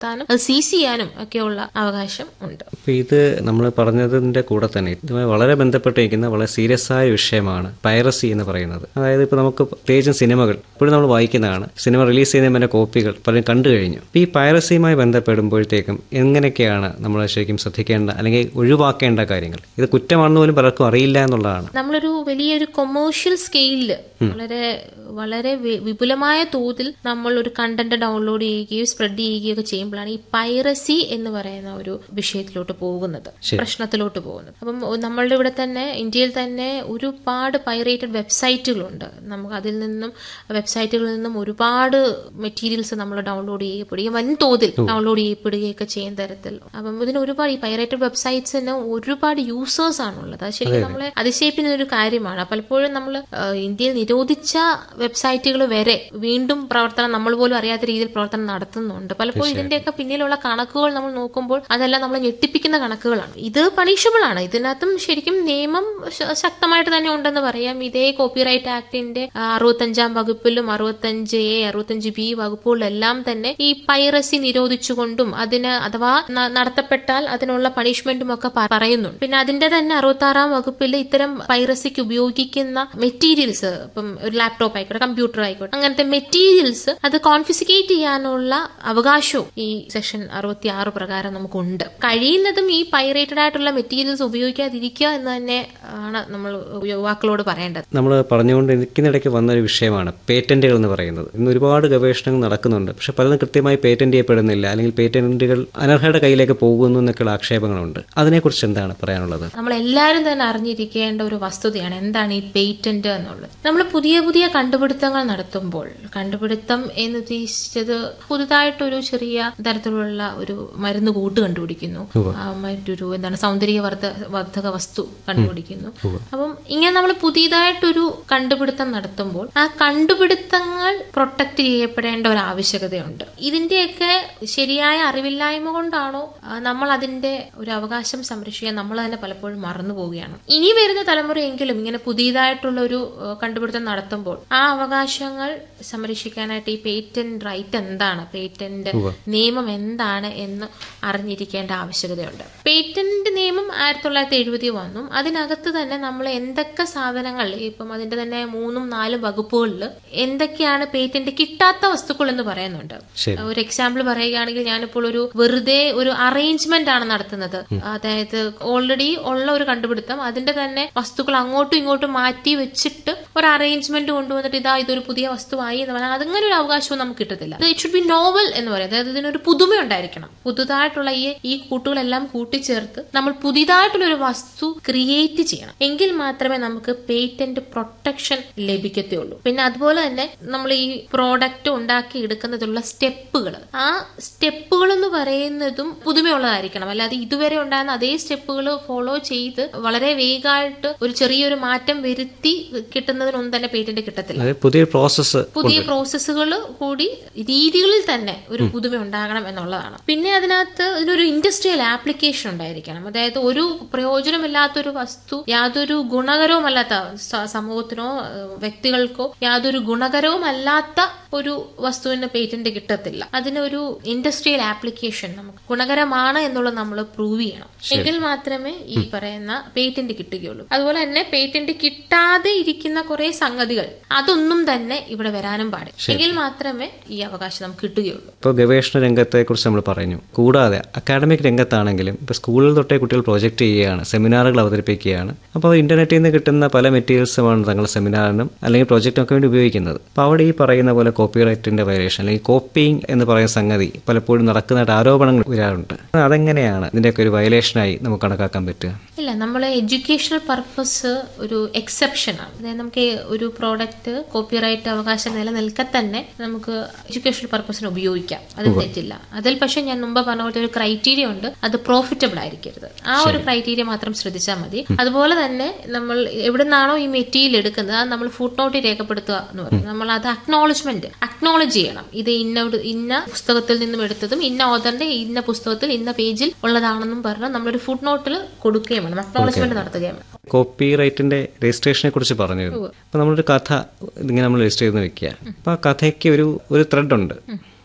നടത്താനും അത് സീസ് ചെയ്യാനും ഒക്കെയുള്ള അവകാശം ഉണ്ട് അപ്പോൾ ഇത് നമ്മൾ പറഞ്ഞതിൻ്റെ കൂടെ തന്നെ ഇതുമായി വളരെ ബന്ധപ്പെട്ടിരിക്കുന്ന വളരെ സീരിയസ് ആയ വിഷയമാണ് പൈറസി എന്ന് പറയുന്നത് അതായത് ഇപ്പോൾ നമുക്ക് പ്രത്യേകിച്ചും സിനിമകൾ ഇപ്പോഴും നമ്മൾ വായിക്കുന്നതാണ് സിനിമ റിലീസ് ചെയ്യുന്നതിന് കോപ്പികൾ പലരും കണ്ടു കഴിഞ്ഞു അപ്പോൾ ഈ പൈറസിയുമായി ബന്ധപ്പെടുമ്പോഴത്തേക്കും എങ്ങനെയൊക്കെയാണ് നമ്മൾ ശരിക്കും ശ്രദ്ധിക്കേണ്ട അല്ലെങ്കിൽ ഒഴിവാക്കേണ്ട കാര്യങ്ങൾ ഇത് കുറ്റമാണെന്ന് പോലും പലർക്കും അറിയില്ല എന്നുള്ളതാണ് നമ്മളൊരു വലിയൊരു കൊമേഴ്ഷ്യൽ സ്കെയിലിൽ വളരെ വളരെ വി- വിപുലമായ തോതിൽ നമ്മൾ ഒരു കണ്ടന്റ് ഡൗൺലോഡ് ചെയ്യുകയോ സ്പ്രെഡ് ചെയ്യുകയോ ഒക്കെ ചെയ്യുമ്പോഴാണ് ഈ പൈറസി എന്ന് പറയുന്ന ഒരു വിഷയത്തിലോട്ട് പോകുന്നത് പ്രശ്നത്തിലോട്ട് പോകുന്നത് അപ്പം നമ്മളുടെ ഇവിടെ തന്നെ ഇന്ത്യയിൽ തന്നെ ഒരുപാട് പൈറേറ്റഡ് വെബ്സൈറ്റുകളുണ്ട് നമുക്ക് അതിൽ നിന്നും വെബ്സൈറ്റുകളിൽ നിന്നും ഒരുപാട് മെറ്റീരിയൽസ് നമ്മൾ ഡൗൺലോഡ് ചെയ്യപ്പെടുകയും വൻതോതിൽ ഡൗൺലോഡ് ചെയ്യപ്പെടുകയൊക്കെ ചെയ്യുന്ന തരത്തിൽ അപ്പം ഇതിന് ഒരുപാട് ഈ പൈറേറ്റഡ് വെബ്സൈറ്റ്സിന് ഒരുപാട് യൂസേഴ്സ് ആണുള്ളത് അത് ശരിക്കും നമ്മളെ അതിശയിപ്പിക്കുന്ന ഒരു കാര്യമാണ് പലപ്പോഴും നമ്മൾ ഇന്ത്യയിൽ നിരോധിച്ച വെബ്സൈറ്റുകൾ വരെ വീണ്ടും പ്രവർത്തനം നമ്മൾ പോലും അറിയാത്ത രീതിയിൽ പ്രവർത്തനം നടത്തുന്നുണ്ട് പലപ്പോഴും ഇതിന്റെയൊക്കെ പിന്നിലുള്ള കണക്കുകൾ നമ്മൾ നോക്കുമ്പോൾ അതെല്ലാം നമ്മൾ ഞെട്ടിപ്പിക്കുന്ന കണക്കുകളാണ് ഇത് പണിഷബിൾ ആണ് ഇതിനകത്തും ശരിക്കും നിയമം ശ- ശക്തമായിട്ട് തന്നെ ഉണ്ടെന്ന് പറയാം ഇതേ കോപ്പിറൈറ്റ് ആക്ടിന്റെ ആ, അറുപത്തഞ്ചാം വകുപ്പിലും അറുപത്തഞ്ച് എ അറുപത്തഞ്ച് ബി വകുപ്പുകളിലെല്ലാം തന്നെ ഈ പൈറസി നിരോധിച്ചുകൊണ്ടും അതിന് അഥവാ ന- നടത്തപ്പെട്ടാൽ അതിനുള്ള പണിഷ്മെന്റും ഒക്കെ പ- പറയുന്നുണ്ട് പിന്നെ അതിന്റെ തന്നെ അറുപത്തി ആറാം വകുപ്പിൽ ഇത്തരം പൈറസിക്ക് ഉപയോഗിക്കുന്ന മെറ്റീരിയൽസ് ഇപ്പം ഒരു ലാപ്ടോപ്പ് ആയിക്കോട്ടെ കമ്പ്യൂട്ടർ ആയിക്കോട്ടെ അങ്ങനത്തെ മെറ്റീരിയൽസ് അത് കോൺഫിസിക്കേറ്റ് ചെയ്യാനുള്ള അവകാശവും ഈ സെക്ഷൻ അറുപത്തി ആറ് പ്രകാരം നമുക്കുണ്ട് കഴിയുന്നതും ഈ പൈറേറ്റഡ് ആയിട്ടുള്ള മെറ്റീരിയൽസ് ഉപയോഗിക്കാതിരിക്കുക എന്ന് തന്നെ ആണ് നമ്മൾ യുവാക്കളോട് പറയേണ്ടത് നമ്മൾ പറഞ്ഞുകൊണ്ട് ഇരിക്കുന്നിടയ്ക്ക് വന്നൊരു വിഷയമാണ് പേറ്റന്റുകൾ എന്ന് പറയുന്നത് ഇന്ന് ഒരുപാട് ഗവേഷണങ്ങൾ നടക്കുന്നുണ്ട് പക്ഷെ പലതും കൃത്യമായി പേറ്റന്റ് ചെയ്യപ്പെടുന്നില്ല അല്ലെങ്കിൽ പേറ്റന്റുകൾ അനർഹയുടെ കയ്യിലേക്ക് പോകുന്നു എന്നൊക്കെയുള്ള ആക്ഷേപങ്ങളുണ്ട് അതിനെക്കുറിച്ച് എന്താണ് പറയാനുള്ളത് നമ്മൾ എല്ലാവരും തന്നെ അറിഞ്ഞിരിക്കേണ്ട ഒരു വസ്തുതയാണ് എന്താണ് ഈ പേറ്റന്റ് എന്നുള്ളത് നമ്മൾ പുതിയ പുതിയ കണ്ടുപിടുത്തങ്ങൾ നടത്തുമ്പോൾ കണ്ടുപിടുത്തം എന്ന് ഉദ്ദേശിച്ചത് പുതുതായിട്ടൊരു ചെറിയ തരത്തിലുള്ള ഒരു മരുന്ന് കൂട്ട് കണ്ടുപിടിക്കുന്നു ആ, മറ്റൊരു എന്താണ് സൗന്ദര്യ വർദ്ധ വർദ്ധക വസ്തു കണ്ടുപിടിക്കുന്നു അപ്പം ഇങ്ങനെ നമ്മൾ പുതിയതായിട്ടൊരു കണ്ടുപിടുത്തം നടത്തുമ്പോൾ ആ കണ്ടുപിടുത്തങ്ങൾ പ്രൊട്ടക്ട് ചെയ്യപ്പെടേണ്ട ഒരു ആവശ്യകതയുണ്ട് ഇതിന്റെയൊക്കെ ശരിയായ അറിവില്ലായ്മ കൊണ്ടാണോ ആ, നമ്മൾ അതിന്റെ ഒരു അവകാശം സംരക്ഷിക്കാൻ നമ്മൾ തന്നെ പലപ്പോഴും മറന്നു പോവുകയാണ് ഇനി വരുന്ന തലമുറയെങ്കിലും ഇങ്ങനെ പുതിയതായിട്ടുള്ള ഒരു ആ, കണ്ടുപിടുത്തം നടത്തുമ്പോൾ ആ അവകാശങ്ങൾ സംരക്ഷിക്കാനായിട്ട് ഈ പേറ്റന്റ് റൈറ്റ് എന്താണ് പേറ്റന്റ് നിയമം എന്താണ് എന്ന് അറിഞ്ഞിരിക്കേണ്ട ആവശ്യകതയുണ്ട് പേറ്റന്റ് നിയമം ആയിരത്തി തൊള്ളായിരത്തി എഴുപതി വന്നു അതിനകത്ത് തന്നെ നമ്മൾ എന്തൊക്കെ സാധനങ്ങൾ ഇപ്പം അതിന്റെ തന്നെ മൂന്നും നാലും വകുപ്പുകളിൽ എന്തൊക്കെയാണ് പേറ്റന്റ് കിട്ടാത്ത വസ്തുക്കൾ എന്ന് പറയുന്നുണ്ട് ശരി. ഒരു എക്സാമ്പിൾ പറയുകയാണെങ്കിൽ ഞാനിപ്പോൾ ഒരു വെറുതെ ഒരു അറേഞ്ച്മെന്റ് ആണ് നടത്തുന്നത് അതായത് ഓൾറെഡി ഉള്ള ഒരു കണ്ടുപിടുത്തം അതിന്റെ തന്നെ വസ്തുക്കൾ അങ്ങോട്ടും ഇങ്ങോട്ടും മാറ്റി വെച്ചിട്ട് ഒരു അറേഞ്ച്മെന്റ് കൊണ്ടുവന്നിട്ട് ഇതാ ഇതൊരു പുതിയ വസ്തുവായി എന്ന് പറഞ്ഞാൽ അതങ്ങനെ ഒരു അവകാശവും നമുക്ക് കിട്ടത്തില്ല ഇറ്റ് ഷുഡ് ബി നോവൽ എന്ന് പറയും അതായത് ഇതിനൊരു പുതുമ ഉണ്ടായിരിക്കണം പുതുതായിട്ടുള്ള ഈ ഈ കൂട്ടുകളെല്ലാം കൂട്ടിച്ചേർത്ത് നമ്മൾ പുതിയതായിട്ടുള്ള ഒരു വസ്തു ക്രിയേറ്റ് ചെയ്യണം എങ്കിൽ മാത്രമേ നമുക്ക് പേറ്റന്റ് പ്രൊട്ടക്ഷൻ ലഭിക്കത്തുള്ളൂ പിന്നെ അതുപോലെ തന്നെ നമ്മൾ ഈ പ്രോഡക്റ്റ് ഉണ്ടാക്കി എടുക്കുന്നതിലുള്ള സ്റ്റെപ്പുകൾ ആ സ്റ്റെപ്പുകൾ എന്ന് പറയുന്നതും പുതുമയുള്ളതായിരിക്കണം അല്ലാതെ ഇതുവരെ ഉണ്ടായിരുന്ന അതേ സ്റ്റെപ്പുകൾ ഫോളോ ചെയ്ത് വളരെ വേഗമായിട്ട് ഒരു ചെറിയൊരു മാറ്റം വരുത്തി കിട്ടുന്നതിനൊന്നും തന്നെ പേറ്റന്റ് കിട്ടത്തില്ല അതായത് പുതിയ പ്രോസസ്സ് പുതിയ പ്രോസസ്സുകൾ കൂടി രീതികളിൽ തന്നെ ഒരു പുതുമ ഉണ്ടാകണം എന്നുള്ളതാണ് പിന്നെ അതിനകത്ത് ഇതിനൊരു ഇൻഡസ്ട്രിയൽ ആപ്ലിക്കേഷൻ ഉണ്ടായിരിക്കണം അതായത് ഒരു പ്രയോജനമില്ലാത്തൊരു വസ്തു യാതൊരു ഗുണകരവുമല്ലാത്ത സ- സമൂഹത്തിനോ ഏഹ്, വ്യക്തികൾക്കോ യാതൊരു ഗുണകരവുമല്ലാത്ത ഒരു വസ്തുവിന് പേറ്റന്റ് കിട്ടത്തില്ല അതിനൊരു ഇൻഡസ്ട്രിയൽ ആപ്ലിക്കേഷൻ നമുക്ക് ഗുണകരമാണ് എന്നുള്ളത് നമ്മൾ പ്രൂവ് ചെയ്യണം എങ്കിൽ മാത്രമേ ഈ പറയുന്ന പേറ്റന്റ് കിട്ടുകയുള്ളൂ അതുപോലെ തന്നെ പേറ്റന്റ് കിട്ടാതെ ഇരിക്കുന്ന കുറെ സംഗതികൾ അതൊന്നും തന്നെ ഇവിടെ വരാനും പാടില്ല എങ്കിൽ മാത്രമേ ഈ അവകാശം നമുക്ക് കിട്ടുകയുള്ളൂ ഇപ്പോൾ ഗവേഷണ രംഗത്തെക്കുറിച്ച് നമ്മൾ പറഞ്ഞു കൂടാതെ അക്കാഡമിക് രംഗത്താണെങ്കിലും ഇപ്പോൾ സ്കൂളിൽ തൊട്ടേ കുട്ടികൾ പ്രൊജക്റ്റ് ചെയ്യുകയാണ് സെമിനാറുകൾ അവതരിപ്പിക്കുകയാണ് അപ്പോൾ ഇന്റർനെറ്റിൽ നിന്ന് കിട്ടുന്ന പല മെറ്റീരിയൽസുമാണ് തങ്ങളുടെ സെമിനാറിനും അല്ലെങ്കിൽ പ്രൊജക്റ്റിനൊക്കെ വേണ്ടി ഉപയോഗിക്കുന്നത് അപ്പോൾ അവിടെ ഈ പറയുന്ന പോലെ കോപ്പിറൈറ്റിന്റെ വയലേഷൻ അല്ലെങ്കിൽ കോപ്പിയിങ് എന്ന് പറയുന്ന സംഗതി പലപ്പോഴും നടക്കുന്നതായിട്ട് ആരോപണങ്ങൾ വരാറുണ്ട് അതെങ്ങനെയാണ് ഇതിൻ്റെയൊക്കെ ഒരു വയലേഷനായി നമുക്ക് കണക്കാക്കാൻ പറ്റുക ഇല്ല നമ്മൾ എഡ്യൂക്കേഷണൽ പർപ്പസ് ഒരു എക്സെപ്ഷൻ ആണ് അതായത് നമുക്ക് ഒരു പ്രോഡക്റ്റ് കോപ്പിറൈറ്റ് അവകാശം നിലനിൽക്കെ തന്നെ നമുക്ക് എഡ്യൂക്കേഷണൽ പർപ്പസിന് ഉപയോഗിക്കാം അത് തെറ്റില്ല അതിൽ പക്ഷെ ഞാൻ മുമ്പ് പറഞ്ഞ പോലത്തെ ഒരു ക്രൈറ്റീരിയ ഉണ്ട് അത് പ്രോഫിറ്റബിൾ ആയിരിക്കരുത് ആ ഒരു ക്രൈറ്റീരിയ മാത്രം ശ്രദ്ധിച്ചാൽ മതി അതുപോലെ തന്നെ നമ്മൾ എവിടെ നിന്നാണോ ഈ മെറ്റീരിയൽ എടുക്കുന്നത് അത് നമ്മൾ ഫുഡ് നോട്ടിൽ രേഖപ്പെടുത്തുക എന്ന് പറയും നമ്മൾ അത് അക്നോളജ്മെന്റ് അക്നോളജ് ചെയ്യണം ഇത് ഇന്ന ഇന്ന പുസ്തകത്തിൽ നിന്നും എടുത്തതും ഇന്ന ഓതറിന്റെ ഇന്ന പുസ്തകത്തിൽ ഇന്ന പേജിൽ ഉള്ളതാണെന്നും പറഞ്ഞ് നമ്മളൊരു ഫുഡ് നോട്ടിൽ കൊടുക്കുകയും വേണം അക്നോളജ്മെന്റ് നടത്തുകയും വേണം കോപ്പി റൈറ്റിന്റെ രജിസ്ട്രേഷനെ കുറിച്ച് പറഞ്ഞിരുന്നു അപ്പോൾ നമ്മളൊരു കഥ ഇതിങ്ങനെ നമ്മൾ രജിസ്റ്റർ ചെയ്ത് വെക്കുക അപ്പോൾ ആ കഥയ്ക്ക് ഒരു ഒരു ത്രെഡ് ഉണ്ട്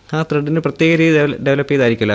ആ ത്രെഡിന് പ്രത്യേക രീതി ഡെവലപ്പ് ചെയ്തായിരിക്കുമല്ലോ